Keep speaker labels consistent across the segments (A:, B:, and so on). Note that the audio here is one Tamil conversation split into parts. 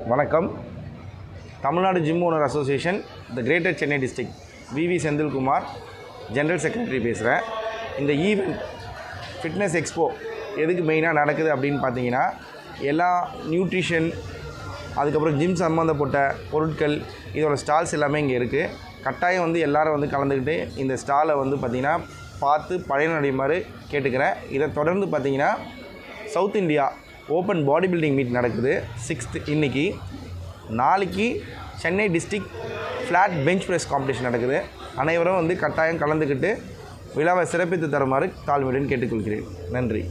A: வணக்கம் Tamil Nadu gym owner association the greater Chennai district V V Senthilkumar general secretary பேசுகிறேன் இந்த ஈவெண்ட் ஃபிட்னஸ் எக்ஸ்போ எதுக்கு மெயினாக நடக்குது அப்படின்னு பார்த்தீங்கன்னா எல்லா நியூட்ரிஷன் அதுக்கப்புறம் ஜிம் சம்மந்தப்பட்ட பொருட்கள் இதோட ஸ்டால்ஸ் எல்லாமே இங்கே இருக்குது கட்டாயம் வந்து எல்லாரும் வந்து கலந்துக்கிட்டு இந்த ஸ்டாலை வந்து பார்த்திங்கன்னா பார்த்து பயனடையுமாறு கேட்டுக்கிறேன் இதை தொடர்ந்து பார்த்தீங்கன்னா south India open body building meet நடக்குது சிக்ஸ்த் இன்னைக்கு நாளைக்கு Chennai district flat bench press competition நடக்குது அனைவரும் வந்து கட்டாயம் கலந்துக்கிட்டு விழாவை சிறப்பித்து தருமாறு தாழ்மையுடன் கேட்டுக்கொள்கிறேன் நன்றி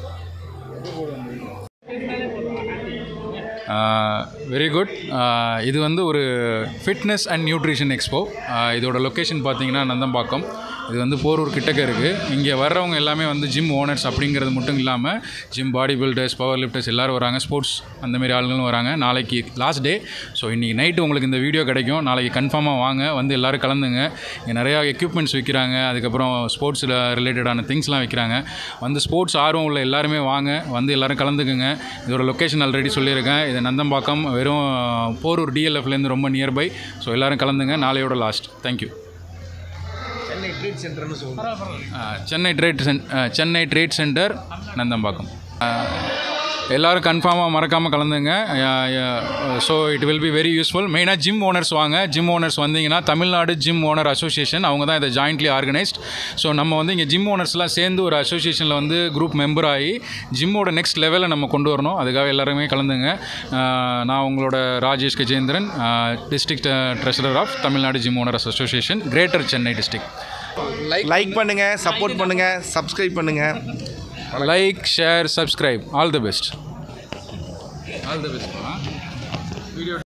B: வெரி குட் இது வந்து ஒரு ஃபிட்னஸ் அண்ட் நியூட்ரிஷன் எக்ஸ்போ இதோட லொக்கேஷன் பார்த்தீங்கன்னா நந்தம்பாக்கம் இது வந்து போரூர் கிட்டக்க இருக்குது இங்கே வர்றவங்க எல்லாமே வந்து ஜிம் ஓனர்ஸ் அப்படிங்கிறது மட்டும் இல்லாமல் gym body builders power lifters எல்லோரும் வராங்க ஸ்போர்ட்ஸ் அந்த மாதிரி ஆளுங்களும் வராங்க நாளைக்கு லாஸ்ட் டே ஸோ இன்றைக்கி நைட்டு உங்களுக்கு இந்த வீடியோ கிடைக்கும் நாளைக்கு கன்ஃபார்மாக வாங்க வந்து எல்லோரும் கலந்துங்க இங்கே நிறையா எக்யூப்மெண்ட்ஸ் விற்கிறாங்க அதுக்கப்புறம் ஸ்போர்ட்ஸில் ரிலேட்டடான திங்ஸ்லாம் விற்கிறாங்க வந்து ஸ்போர்ட்ஸ் ஆர்வம் உள்ள எல்லாருமே வாங்க வந்து எல்லோரும் கலந்துக்குங்க இதோட லொக்கேஷன் ஆல்ரெடி சொல்லியிருக்கேன் இது நந்தம்பாக்கம் வெறும் போரூர் டிஎல்எஃப்லேருந்து ரொம்ப நியர்பை ஸோ எல்லோரும் கலந்துங்க நாளையோட லாஸ்ட் தேங்க்யூ
A: சென்னை ட்ரீட் சென்டர்னு சொல்லுங்கள்
B: சென்னை ட்ரேட் சென் சென்னை ட்ரேட் சென்டர் நந்தம்பாக்கம் எல்லோரும் கன்ஃபார்மாக மறக்காமல் கலந்துங்க so it will be very useful மெயினாக ஜிம் ஓனர்ஸ் வாங்க ஜிம் ஓனர்ஸ் வந்தீங்கன்னா தமிழ்நாடு ஜிம் ஓனர் அசோசியேஷன் அவங்க தான் இதை ஜாயிண்ட்லி ஆர்கனைஸ்ட் ஸோ நம்ம வந்து இங்கே ஜிம் ஓனர்ஸ்லாம் சேர்ந்து ஒரு அசோசியேஷனில் வந்து குரூப் மெம்பர் ஆகி ஜிம்மோட நெக்ஸ்ட் லெவலில் நம்ம கொண்டு வரணும் அதுக்காக எல்லாருமே கலந்துங்க அஹ், நான் உங்களோட Rajesh Gajendran district treasurer of Tamil Nadu gym owners association greater Chennai district
A: like பண்ணுங்கள் சப்போர்ட் பண்ணுங்கள் சப்ஸ்கிரைப் பண்ணுங்கள்
B: like share subscribe all the best all the best video